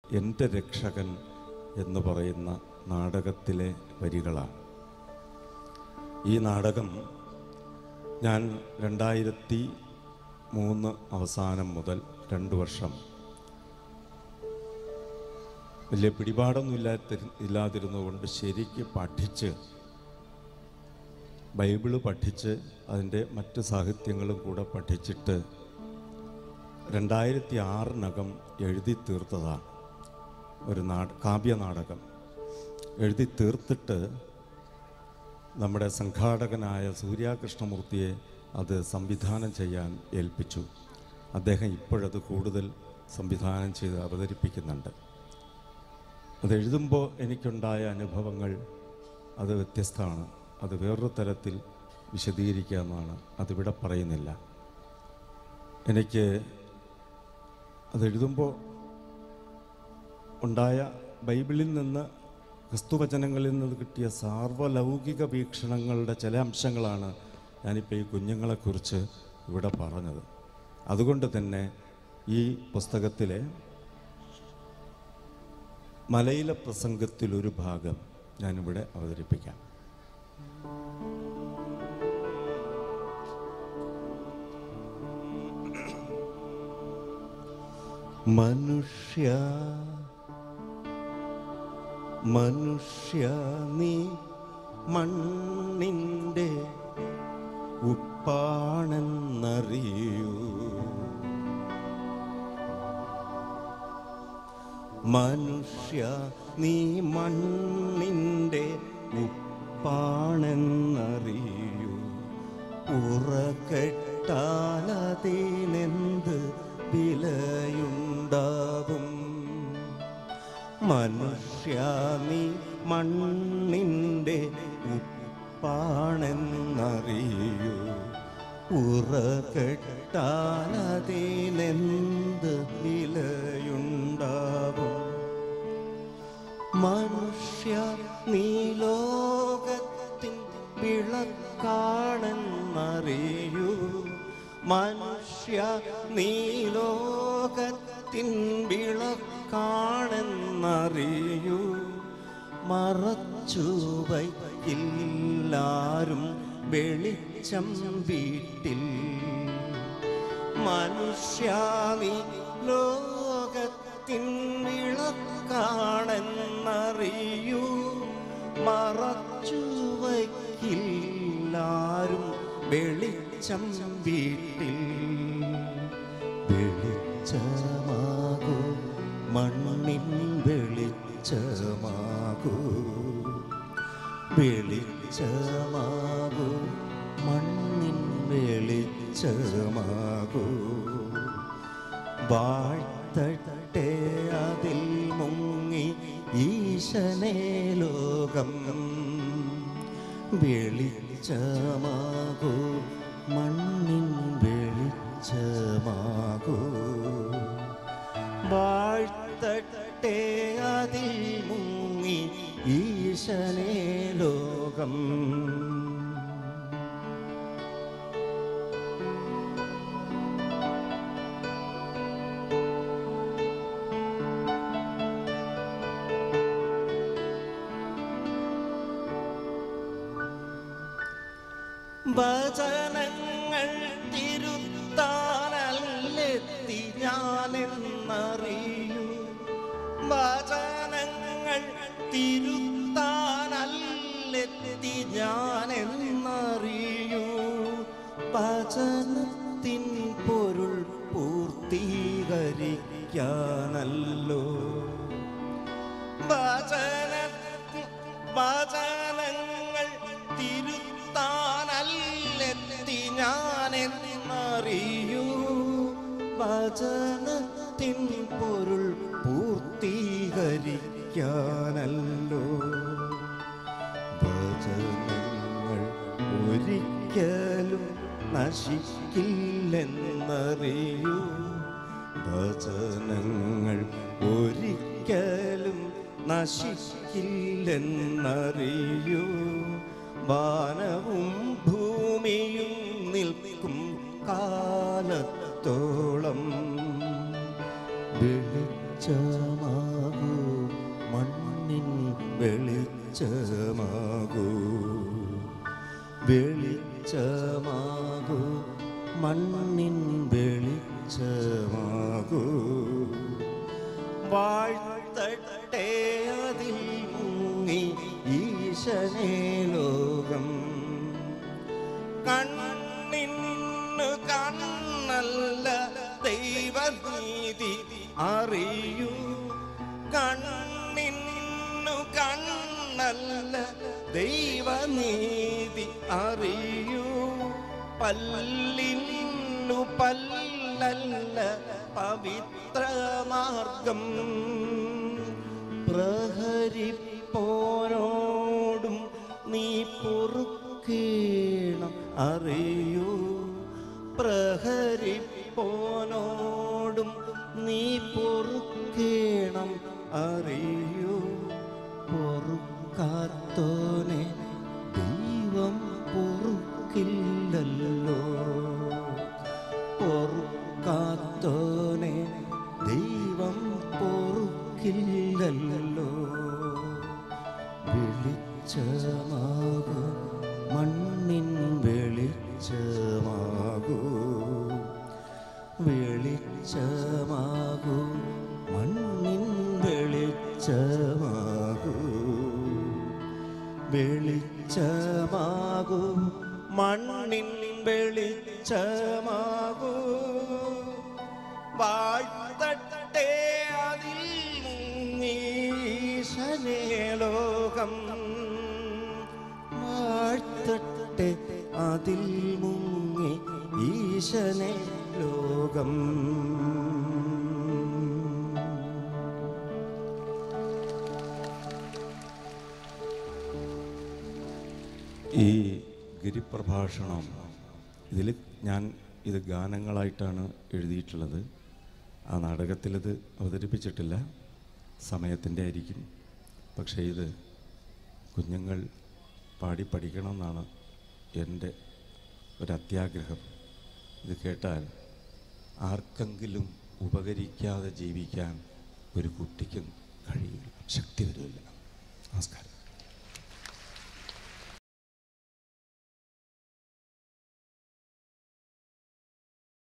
എൻ്റെ രക്ഷകൻ എന്ന് പറയുന്ന നാടകത്തിലെ വരികളാണ് ഈ നാടകം ഞാൻ രണ്ടായിരത്തി മൂന്ന് അവസാനം മുതൽ രണ്ട് വർഷം വലിയ പിടിപാടൊന്നും ഇല്ലാത്ത ഇല്ലാതിരുന്നുകൊണ്ട് ശരിക്ക് പഠിച്ച് ബൈബിള് പഠിച്ച് അതിൻ്റെ മറ്റ് സാഹിത്യങ്ങളും കൂടെ പഠിച്ചിട്ട് രണ്ടായിരത്തി ആറിനകം എഴുതി തീർത്തതാണ് ഒരു നാട് കാവ്യ നാടകം എഴുതി തീർത്തിട്ട് നമ്മുടെ സംഘാടകനായ സൂര്യാകൃഷ്ണമൂർത്തിയെ അത് സംവിധാനം ചെയ്യാൻ ഏൽപ്പിച്ചു അദ്ദേഹം ഇപ്പോഴത് കൂടുതൽ സംവിധാനം ചെയ്ത് അവതരിപ്പിക്കുന്നുണ്ട് അത് എഴുതുമ്പോൾ എനിക്കുണ്ടായ അനുഭവങ്ങൾ അത് വ്യത്യസ്തമാണ് അത് വേറൊരു തരത്തിൽ വിശദീകരിക്കുക എന്നാണ് അതിവിടെ പറയുന്നില്ല എനിക്ക് അത് എഴുതുമ്പോൾ ഉണ്ടായ ബൈബിളിൽ നിന്ന് ക്രിസ്തുവചനങ്ങളിൽ നിന്ന് കിട്ടിയ സാർവലൗകിക വീക്ഷണങ്ങളുടെ ചില അംശങ്ങളാണ് ഞാനിപ്പോൾ ഈ കുഞ്ഞുങ്ങളെക്കുറിച്ച് ഇവിടെ പറഞ്ഞത് അതുകൊണ്ട് തന്നെ ഈ പുസ്തകത്തിലെ മലയിലെ പ്രസംഗത്തിലൊരു ഭാഗം ഞാനിവിടെ അവതരിപ്പിക്കാം മനുഷ്യ മനുഷ്യ നീ മണ്ണിൻ്റെ ഉപ്പാണെന്നറിയൂ മനുഷ്യ നീ മണ്ണിൻ്റെ ഉപ്പാണെന്നറിയൂ ഉറക്കെട്ടാലതിനെന്ത് വിലയുണ്ടാകും മനുഷ്യ നീ മണ്ണിൻ്റെ ഉപ്പാണെന്നറിയൂ ഉറക്കെട്ടാലതിനെന്ത് വിലയുണ്ടാകും മനുഷ്യ നീ ലോകത്തിൻ വിളക്കാണെന്നറിയൂ മനുഷ്യ നീ ലോകത്തിൻ വിളക്കാണെന്നറിയൂ മറച്ചു വയ്ക്കില്ലാരും വെളിച്ചം വീട്ടിൽ മനുഷ്യ നീ ലോകത്തിൻ വിളക്കാണെന്നറിയൂ മറച്ചു വയ്ക്കില്ലാരും വെളിച്ചം വീട്ടിൽ വെളിച്ചമാകൂ മണ്ണിൻ വെളിച്ചമാകൂ വെളിച്ചമാകൂ മണ്ണിൻ വെളിച്ചമാകൂ വാഴ്ത്തട്ടെ അതിൽ മുങ്ങി ഈശനെ ലോകം വെളിച്ചമാകൂ മണ്ണിൻ വെളിച്ചമാകൂ വാഴ്ത്തട്ടെ അതിൽ മുങ്ങി ഈശനെ ലോകം വചനങ്ങൾ തിരുത്താനല്ലെത്തി ഞാനെന്നറിയൂ വചനങ്ങൾ തിരുത്താനല്ലെത്തി ഞാനെന്നറിയൂ വചനത്തിൻ പൊരുൾ പൂർത്തീകരിക്കാനല്ലോ വചന വചനങ്ങൾ തിരുത്താനല്ലെത്തി ഞാനെന്നറിയൂ വചനത്തിൻ പൊരുൾ പൂർത്തീകരിക്കാനല്ലോ വചനങ്ങൾ ഒരിക്കലും നശിക്കില്ലെന്നറിയൂ വചനങ്ങൾ ഒരിക്കലും നശിക്കില്ലെന്നറിയൂ വാനവും ഭൂമിയും നിൽക്കും കാലത്തോളം വെളിച്ചമാ വെളിച്ചമാകൂ വെളിച്ചമാകൂ മണ്ണിൻ വെളിച്ചമാകൂ വാഴ്ത്തട്ടെ അതിൽ മുങ്ങി ഈശനേ ലോകം കണ്ണിന്നു കണ്ണല്ല ദൈവനീതി അറിയൂ കണ്ണിന്നു കണ്ണല്ല ദൈവനീതി അറിയൂ പല്ലിന്നു പല്ലല്ല പവിത്രമാർഗം പ്രഹരിപ്പോരോടും നീ പൊറുക്കേണം അറിയൂ പ്രഹരിപ്പോനോടും നീ പൊറുക്കേണം അറിയൂ പൊറുക്കാത്തോനെ ദൈവം പൊറുക്കില്ലല്ലോ പൊറുക്കാത്തോനെ ദൈവം പൊറുക്കില്ലല്ലോ വെളിച്ചമാകൂ മണ്ണിൻ വെളിച്ചമാകൂ വെളിച്ചമാകൂ മണ്ണിൻ വെളിച്ചമാകൂ വെളിച്ചമാകൂ മണ്ണിൻ വെളിച്ചമാകൂ വാഴ്ത്തട്ടെ അതിൽ മുങ്ങീശനേ ലോകം വാഴ്ത്തട്ടെ അതിൽ മുങ്ങി ഈശനെ ലോകം ഈ ഗിരിപ്രഭാഷണം ഇതിൽ ഞാൻ ഇത് ഗാനങ്ങളായിട്ടാണ് എഴുതിയിട്ടുള്ളത് ആ നാടകത്തിലിത് അവതരിപ്പിച്ചിട്ടില്ല സമയത്തിൻ്റെ ആയിരിക്കും പക്ഷേ ഇത് കുഞ്ഞുങ്ങൾ പാടി പഠിക്കണമെന്നാണ് എൻ്റെ ഒരു അത്യാഗ്രഹം ഇത് കേട്ടാൽ ആർക്കെങ്കിലും ഉപകരിക്കാതെ ജീവിക്കാൻ ഒരു കുട്ടിക്കും കഴിയില്ല ശക്തി വരില്ല നമസ്കാരം